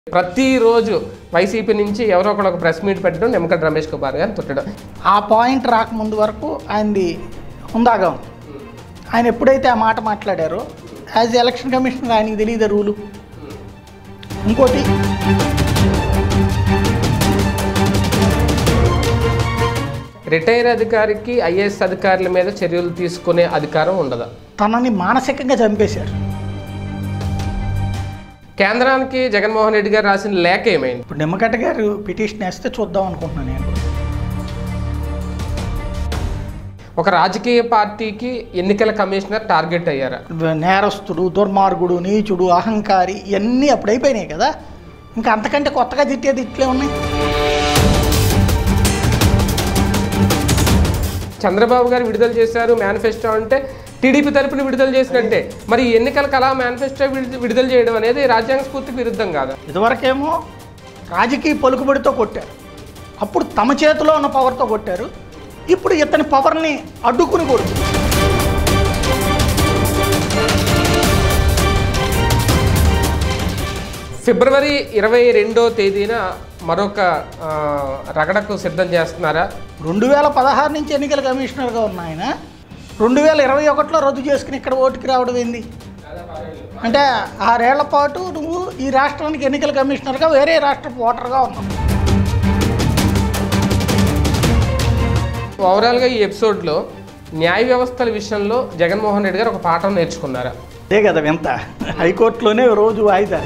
ప్రతిరోజు వైసీపీ నుంచి ఎవరో ఒకరు ఒక ప్రెస్ మీట్ పెట్టడం నిమ్మగడ్డ రమేష్ కుమార్ గారిని తిట్టడం ఆ పాయింట్ రాకముందు వరకు ఆయనది ఉందాగా ఉంది ఆయన ఎప్పుడైతే ఆ మాట మాట్లాడారో యాజ్ ఎలక్షన్ కమిషనర్ ఆయనకి తెలియదు రూలు ఇంకోటి రిటైర్ అధికారికి ఐఏఎస్ అధికారుల మీద చర్యలు తీసుకునే అధికారం ఉండదు తనని మానసికంగా చంపేశారు కేంద్రానికి జగన్మోహన్ రెడ్డి గారు రాసిన లేఖ ఏమైంది ఇప్పుడు నిమ్మగడ్డ గారు పిటిషన్ వేస్తే చూద్దాం అనుకుంటున్నాను నేను ఒక రాజకీయ పార్టీకి ఎన్నికల కమిషనర్ టార్గెట్ అయ్యారా నేరస్తుడు దుర్మార్గుడు నీచుడు అహంకారి ఇవన్నీ అప్పుడు అయిపోయినాయి కదా ఇంకా అంతకంటే కొత్తగా తిట్టేది ఇట్లే ఉన్నాయి చంద్రబాబు గారు విడుదల చేశారు మేనిఫెస్టో అంటే టీడీపీ తరపున విడుదల చేసినట్టే మరి ఈ ఎన్నికల కళా మేనిఫెస్టో విడుదల- విడుదల చేయడం అనేది రాజ్యాంగ స్ఫూర్తికి విరుద్ధం కాదా ఇదివరకేమో రాజకీయ పలుకుబడితో కొట్టారు అప్పుడు తమ చేతిలో ఉన్న పవర్తో కొట్టారు ఇప్పుడు ఇతని పవర్ని అడ్డుకుని కొడుతుంది ఫిబ్రవరి ఇరవై రెండో తేదీన మరొక ఆ, రగడకు సిద్ధం చేస్తున్నారా రెండు వేల పదహారు నుంచి ఎన్నికల కమిషనర్గా ఉన్న ఆయన రెండు వేల ఇరవై ఒకటిలో రద్దు చేసుకుని ఇక్కడ ఓటుకి రావడం ఏంది అంటే ఆరేళ్ల పాటు నువ్వు ఈ రాష్ట్రానికి ఎన్నికల కమిషనర్గా వేరే రాష్ట్రపు ఓటర్గా ఉన్నావు ఓవరాల్గా ఈ ఎపిసోడ్లో న్యాయ వ్యవస్థల విషయంలో జగన్మోహన్ రెడ్డి గారు ఒక పాఠం నేర్చుకున్నారా అదే కదా వింత హైకోర్టులోనే రోజు వాయిదా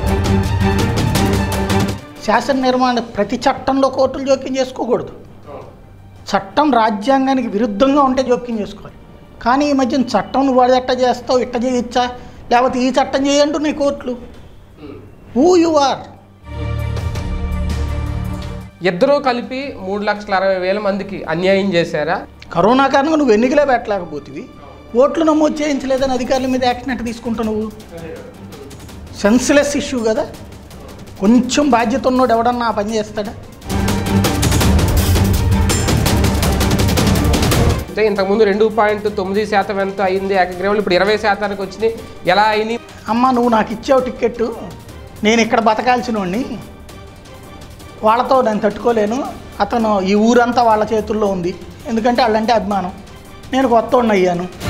శాసన నిర్మాణ ప్రతి చట్టంలో కోర్టులు జోక్యం చేసుకోకూడదు చట్టం రాజ్యాంగానికి విరుద్ధంగా ఉంటే జోక్యం చేసుకోవాలి కానీ ఈ మధ్యన చట్టం నువ్వు వాడు ఎట్ట చేస్తావు ఇట్ట చేయొచ్చా లేకపోతే ఈ చట్టం చేయండు నీ కోర్టులు హూ యు ఆర్ ఇద్దరూ కలిపి మూడు లక్షల అరవై వేల మందికి అన్యాయం చేశారా కరోనా కారణంగా నువ్వు ఎన్నికలే పెట్టలేకపోతివి ఓట్లు నమోదు చేయించలేదని అధికారుల మీద యాక్షన్ ఎట్ట తీసుకుంటావు నువ్వు సెన్స్లెస్ ఇష్యూ కదా కొంచెం బాధ్యత ఉన్నోడు ఎవడన్నా ఆ పని చేస్తాడా అంటే ఇంతకుముందు రెండు పాయింట్ తొమ్మిది శాతం ఎంత అయింది ఏకగ్రీవాలు ఇప్పుడు ఇరవై శాతానికి వచ్చినాయి ఎలా అయినాయి అమ్మ నువ్వు నాకు ఇచ్చావు టిక్కెట్టు నేను ఇక్కడ బతకాల్సిన వాడిని వాళ్ళతో నేను తట్టుకోలేను అతను ఈ ఊరంతా వాళ్ళ చేతుల్లో ఉంది ఎందుకంటే వాళ్ళంటే అభిమానం నేను కొత్త అయ్యాను